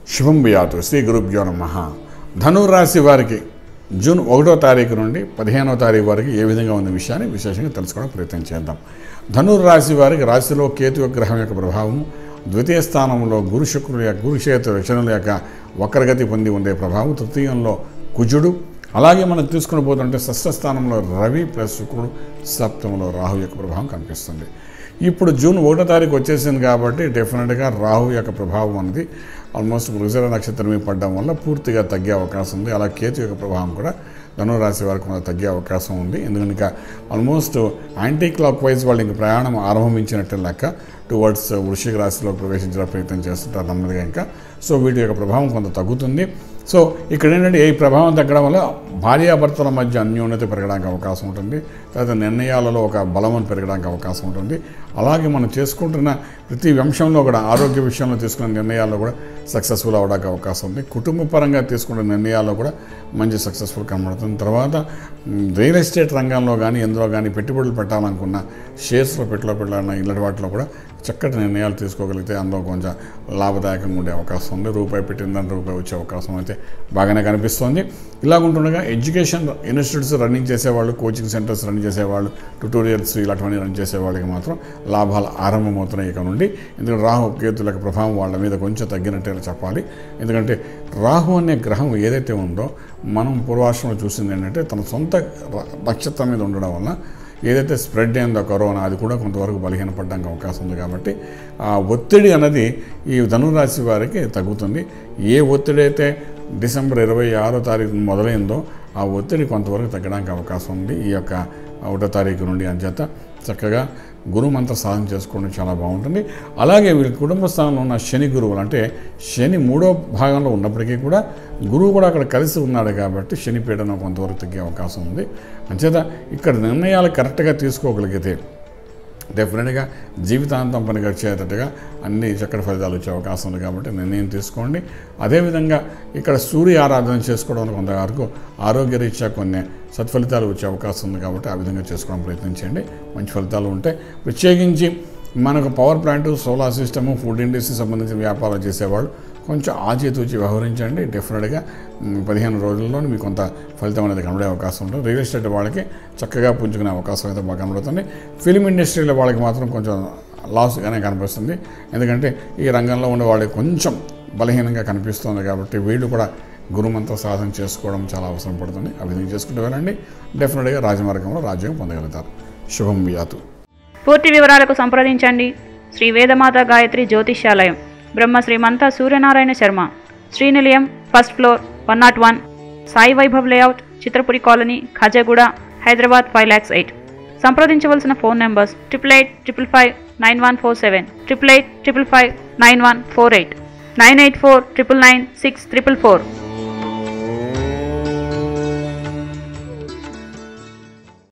శుభం బియాతు శ్రీ గురుభ్యో నమ ధనురాశి వారికి జూన్ ఒకటో తారీఖు నుండి పదిహేనో తారీఖు వరకు ఏ విధంగా ఉన్న విషయాన్ని విశేషంగా తెలుసుకోవడం ప్రయత్నం చేద్దాం ధనుర్రాశి వారికి రాశిలో కేతు గ్రహం యొక్క ప్రభావం ద్వితీయ స్థానంలో గురు శుక్రుల యొక్క గురుక్షేత్ర రచనల యొక్క వక్రగతి పొంది ఉండే ప్రభావం తృతీయంలో కుజుడు అలాగే మనం తీసుకుని పోతుంటే షష్ఠ స్థానంలో రవి ప్లస్ శుక్రుడు సప్తమంలో రాహు యొక్క ప్రభావం కనిపిస్తుంది ఇప్పుడు జూన్ ఒకటో తారీఖు వచ్చేసింది కాబట్టి డెఫినెట్గా రాహు యొక్క ప్రభావం అనేది ఆల్మోస్ట్ వృషభ నక్షత్రం మీద పడడం వల్ల పూర్తిగా తగ్గే అవకాశం ఉంది అలా కేతు యొక్క ప్రభావం కూడా ధనురాశి వారికి కొంత తగ్గే అవకాశం ఉంది ఎందుకంటే ఇంకా ఆల్మోస్ట్ యాంటీ క్లాక్ వైజ్ వాళ్ళు ఇంక ప్రయాణం ఆరంభించినట్టు లెక్క టువర్డ్స్ వృషిక రాశిలో ప్రవేశించడం ప్రయత్నం చేస్తుంటారు నెమ్మదిగా ఇంకా సో వీటి యొక్క ప్రభావం కొంత తగ్గుతుంది సో ఇక్కడ ఏంటంటే ఈ ప్రభావం తగ్గడం వల్ల భార్యాభర్తల మధ్య అన్యోన్యత పెరగడానికి అవకాశం ఉంటుంది తర్వాత నిర్ణయాలలో ఒక బలమని పెరగడానికి అవకాశం ఉంటుంది అలాగే మనం చేసుకుంటున్న ప్రతి అంశంలో కూడా ఆరోగ్య విషయంలో తీసుకున్న నిర్ణయాల్లో కూడా సక్సెస్ఫుల్ అవ్వడానికి అవకాశం ఉంది కుటుంబ పరంగా తీసుకున్న నిర్ణయాల్లో కూడా మంచి సక్సెస్ఫుల్ కనబడుతుంది తర్వాత మ్, రియల్ ఎస్టేట్ రంగంలో కానీ ఎందులో కానీ పెట్టుబడులు పెట్టాలనుకున్న షేర్స్లో పెట్టులో పెట్టాలన్న ఇలాంటి వాటిలో కూడా చక్కటి నిర్ణయాలు తీసుకోగలిగితే అందులో కొంచెం లాభదాయకంగా ఉండే అవకాశం ఉంది రూపాయి పెట్టిన దాని రూపాయి వచ్చే అవకాశం అయితే బాగానే కనిపిస్తుంది ఇలా ఉంటుండగా ఎడ్యుకేషన్ ఇన్స్టిట్యూట్స్ రన్నింగ్ చేసేవాళ్ళు కోచింగ్ సెంటర్స్ రన్ చేసేవాళ్ళు ట్యూటోరియల్స్ ఇలాంటివన్నీ రన్ చేసేవాళ్ళకి మాత్రం లాభాలు ఆరంభమవుతున్నాయి ఇక నుండి ఎందుకంటే రాహు కేతుల యొక్క ప్రభావం వాళ్ళ మీద కొంచెం తగ్గినట్టే చెప్పాలి ఎందుకంటే రాహు అనే గ్రహం ఏదైతే ఉందో మనం పూర్వాశ్రమంలో చూసింది ఏంటంటే తన సొంత ర- నక్షత్రం మీద ఉండడం వల్ల ఏదైతే స్ప్రెడ్ అయిందో కరోనా అది కూడా కొంతవరకు బలహీనపడడానికి అవకాశం ఉంది కాబట్టి ఆ ఒత్తిడి అన్నది ఈ ధనురాశి వారికి తగ్గుతుంది ఏ ఒత్తిడి అయితే డిసెంబర్ ఇరవై ఆరో తారీఖు మొదలైందో ఆ ఒత్తిడి కొంతవరకు తగ్గడానికి అవకాశం ఉంది ఈ యొక్క ఒకటో తారీఖు నుండి అంచేత చక్కగా గురు మంత్ర సాధన చేసుకోవడం చాలా బాగుంటుంది అలాగే వీళ్ళ కుటుంబ స్థానంలో ఉన్న శని గురువులు అంటే శని మూడో భాగంలో ఉన్నప్పటికీ కూడా గురువు కూడా అక్కడ కలిసి ఉన్నాడు కాబట్టి శని పీడనం కొంతవరకు తగ్గే అవకాశం ఉంది అంచేత ఇక్కడ నిర్ణయాలు కరెక్ట్గా తీసుకోగలిగితే డెఫినెట్గా జీవితాంతం పనికొచ్చేటట్టుగా అన్ని చక్కటి ఫలితాలు వచ్చే అవకాశం ఉంది కాబట్టి నిర్ణయం తీసుకోండి అదేవిధంగా ఇక్కడ సూర్య ఆరాధన చేసుకోవడం కొంతవరకు ఆరోగ్యరీత్యా కొన్ని సత్ఫలితాలు వచ్చే అవకాశం ఉంది కాబట్టి ఆ విధంగా చేసుకోవడం ప్రయత్నం చేయండి మంచి ఫలితాలు ఉంటాయి ప్రత్యేకించి మనకు power plant solar system food industry సంబంధించిన వ్యాపారాలు చేసేవాళ్ళు కొంచెం ఆచితూచి వ్యవహరించండి డెఫినెట్గా మ్, పదిహేను రోజుల్లో మీకు కొంత ఫలితం అనేది కనబడే అవకాశం ఉంటుంది రియల్ ఎస్టేట్ వాళ్ళకి చక్కగా పుంజుకునే అవకాశం అయితే బాగా కనబడుతుంది ఫిలిం ఇండస్ట్రీలో వాళ్ళకి మాత్రం కొంచెం లాస్గానే కనిపిస్తుంది ఎందుకంటే ఈ రంగంలో ఉండే వాళ్ళకి కొంచెం బలహీనంగా కనిపిస్తుంది కాబట్టి వీళ్ళు కూడా గురుమంత్ర సాధన చేసుకోవడం చాలా అవసరం పడుతుంది ఆ విధంగా చేసుకుంటూ వెళ్ళండి డెఫినెట్గా రాజమార్గంలో రాజ్యం పొందగలుగుతారు శుభం వ్యాతు పూర్తి వివరాలకు సంప్రదించండి Shri Vedamata Gayatri Jyotishyalayam Brahma Srimantha Suryanarayana Sharma Srinilayam first floor one nought one Sai Vaibhav layout Chitrapuri colony Khajaguda Hyderabad five lakhs eight సంప్రదించవలసిన phone numbers triple eight triple five nine one four seven triple eight triple five nine one four eight nine eight four triple nine six triple four